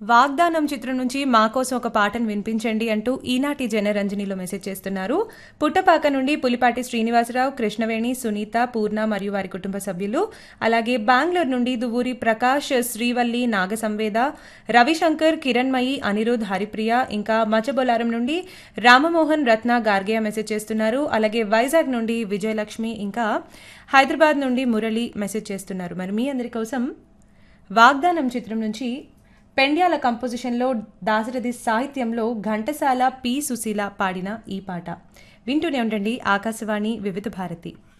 వాగ్దానం చిత్రం నుంచి మా కోసం ఒక పాటను వినిపించండి అంటూ ఈనాటి జనరంజనిలో మెసేజ్ చేస్తున్నారు పుట్టపాక నుండి పులిపాటి శ్రీనివాసరావు కృష్ణవేణి సునీత పూర్ణ మరియు వారి కుటుంబ సభ్యులు అలాగే బెంగళూరు నుండి దువ్వూరి ప్రకాష్ శ్రీవల్లి నాగసంవేద రవిశంకర్ కిరణ్మయి అనిరుద్ హరిప్రియ ఇంకా మచబొలారం నుండి రామమోహన్ రత్న గార్గే మెసేజ్ చేస్తున్నారు అలాగే వైజాగ్ నుండి విజయలక్ష్మి ఇంకా హైదరాబాద్ నుండి మురళి మెసేజ్ చేస్తున్నారు మరి మీ అందరి కోసం వాగ్దానం చిత్రం నుంచి పెండ్యాల కంపోజిషన్లో దాశరథి సాహిత్యంలో ఘంటసాల పి సుశీల పాడిన ఈ పాట వింటూనే ఉండండి ఆకాశవాణి వివిధ భారతి